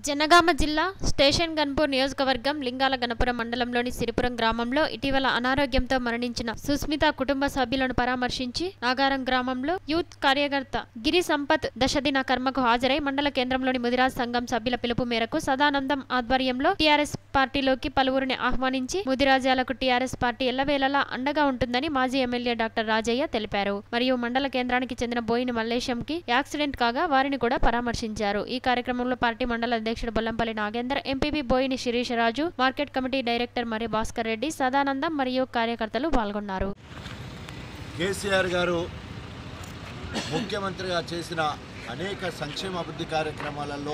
జనగామ జిల్లా స్టేషన్ గన్పూర్ నియోజకవర్గం లింగాల గణపురం మండలంలోని సిరిపురం గ్రామంలో ఇటీవల అనారోగ్యంతో మరణించిన సుస్మిత కుటుంబ సభ్యులను పరామర్శించి నాగారం గ్రామంలో యూత్ కార్యకర్త గిరి సంపత్ దశదిన కర్మకు హాజరై మండల కేంద్రంలోని ముదిరాజ్ సంఘం సభ్యుల పిలుపు మేరకు సదానందం ఆధ్వర్యంలో టీఆర్ఎస్ పార్టీలోకి పలువురిని ఆహ్వానించి ముదిరాజాలకు టీఆర్ఎస్ పార్టీ ఎల్లవేళలా అండగా ఉంటుందని మాజీ ఎమ్మెల్యే డాక్టర్ రాజయ్య తెలిపారు మరియు మండల కేంద్రానికి చెందిన బోయిని మల్లేశంకి యాక్సిడెంట్ కాగా వారిని కూడా పరామర్శించారు ఈ కార్యక్రమంలో పార్టీ మండల అధ్యక్షుడు Bollampalli Nagender MPP Boini Sirish Raju market committee director మరి భాస్కర్ రెడ్డి సదానందం మరియు కార్యకర్తలు పాల్గొన్నారు కేసీఆర్ గారు ముఖ్యమంత్రిగా చేసిన అనేక సంక్షేమ అభివృద్ధి కార్యక్రమాలలో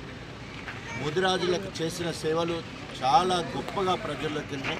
ముదిరాజులకు చేసిన సేవలు చాలా గొప్పగా ప్రజల్లోకి వెళ్ళినాయి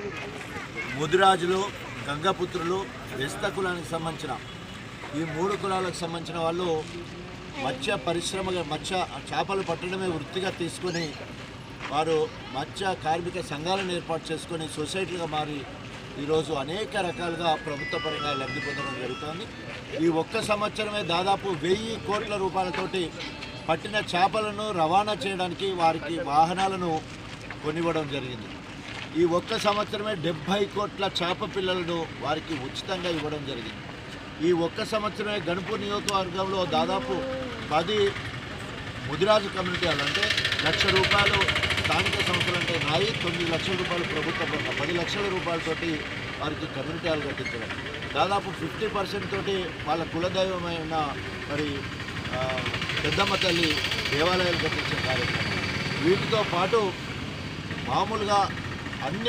ముదిరాజులు గంగపుత్రులు బెస్త కులానికి సంబంధించిన ఈ మూడు కులాలకు సంబంధించిన వాళ్ళు మత్స్య పరిశ్రమగా మత్స్య చేపలు పట్టడమే వృత్తిగా తీసుకొని వారు మత్స్య కార్మిక సంఘాలను ఏర్పాటు చేసుకొని సొసైటీగా మారి ఈరోజు అనేక రకాలుగా ప్రభుత్వ పరంగా లబ్ధి పొందడం జరుగుతోంది ఈ ఒక్క సంవత్సరమే దాదాపు వెయ్యి కోట్ల రూపాయలతోటి పట్టిన చేపలను రవాణా చేయడానికి వారికి వాహనాలను కొనివ్వడం జరిగింది ఈ ఒక్క సంవత్సరమే డెబ్భై కోట్ల చేప పిల్లలను వారికి ఉచితంగా ఇవ్వడం జరిగింది ఈ ఒక్క సంవత్సరమే గణపూర్ నియోజకవర్గంలో దాదాపు పది ముదిరాజు కమ్యూనిటీ హాల్ అంటే లక్ష రూపాయలు స్థానిక సంస్థలు అంటే నాయి తొమ్మిది లక్షల రూపాయలు ప్రభుత్వ పరంగా పది లక్షల రూపాయలతోటి వారికి కమ్యూనిటీ హాల్ కట్టించడం దాదాపు ఫిఫ్టీ పర్సెంట్ తోటి వాళ్ళ కులదైవమైన మరి ఆ, పెద్దమ్మ తల్లి దేవాలయాలు కట్టించే కార్యక్రమం వీటితో పాటు మామూలుగా అన్ని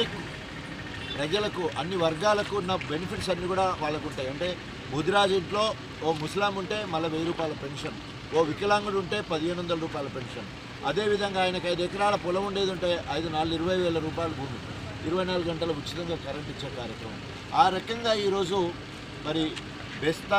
ప్రజలకు అన్ని వర్గాలకు ఉన్న బెనిఫిట్స్ అన్నీ కూడా వాళ్ళకు ఉంటాయి అంటే ముదిరాజు ఇంట్లో ఓ ముస్లాం ఉంటే మళ్ళీ వెయ్యి రూపాయల పెన్షన్ ఓ వికలాంగుడు ఉంటే పదిహేను వందల రూపాయల పెన్షన్ అదేవిధంగా ఆయనకు ఐదు ఎకరాల పొలం ఉండేది ఉంటే ఐదు నాలుగు ఇరవై వేల రూపాయల భూమి ఇరవై నాలుగు గంటలు ఉచితంగా కరెంట్ ఇచ్చే కార్యక్రమం ఆ రకంగా ఈరోజు మరి బెస్తా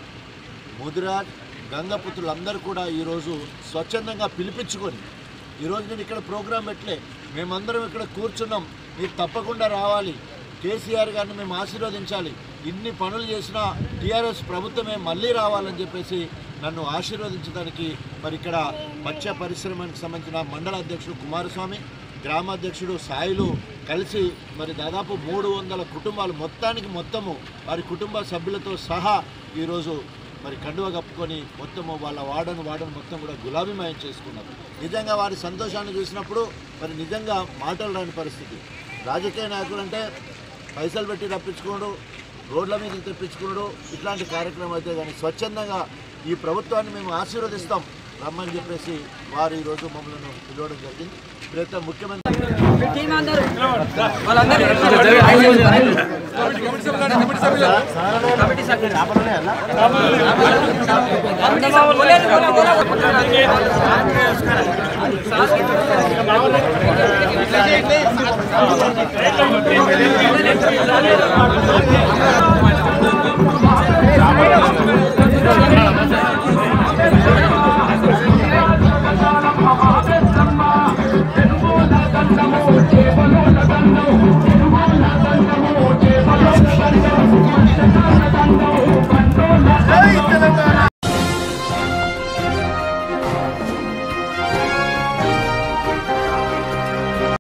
ముదిరాజ్ గంగపుత్రులందరూ కూడా ఈరోజు స్వచ్ఛందంగా పిలిపించుకొని ఈరోజు నేను ఇక్కడ ప్రోగ్రాం పెట్టలే మేమందరం ఇక్కడ కూర్చున్నాం మీరు తప్పకుండా రావాలి కేసీఆర్ గారిని మేము ఆశీర్వదించాలి ఇన్ని పనులు చేసిన టీఆర్ఎస్ ప్రభుత్వమే మళ్ళీ రావాలని చెప్పేసి నన్ను ఆశీర్వదించడానికి మరి ఇక్కడ మత్స్య పరిశ్రమకు సంబంధించిన మండల అధ్యక్షుడు కుమారస్వామి గ్రామాధ్యక్షుడు సాయిలు కలిసి మరి దాదాపు మూడు వందల కుటుంబాలు మొత్తానికి మొత్తము వారి కుటుంబ సభ్యులతో సహా ఈరోజు మరి కండువ కప్పుకొని మొత్తము వాళ్ళ వాడను వాడను మొత్తం కూడా గులాబీమయం చేసుకున్నారు నిజంగా వారి సంతోషాన్ని చూసినప్పుడు మరి నిజంగా మాటలు రాని పరిస్థితి రాజకీయ నాయకులు అంటే పైసలు పెట్టి రప్పించుకోడు రోడ్ల మీద తెప్పించుకోడు ఇట్లాంటి కార్యక్రమం అయితే కానీ స్వచ్ఛందంగా ఈ ప్రభుత్వాన్ని మేము ఆశీర్వదిస్తాం రమ్మని చెప్పేసి వారు ఈరోజు మమ్మల్ని పిలవడం జరిగింది ఇప్పుడైతే ముఖ్యమంత్రి ¡Vamos!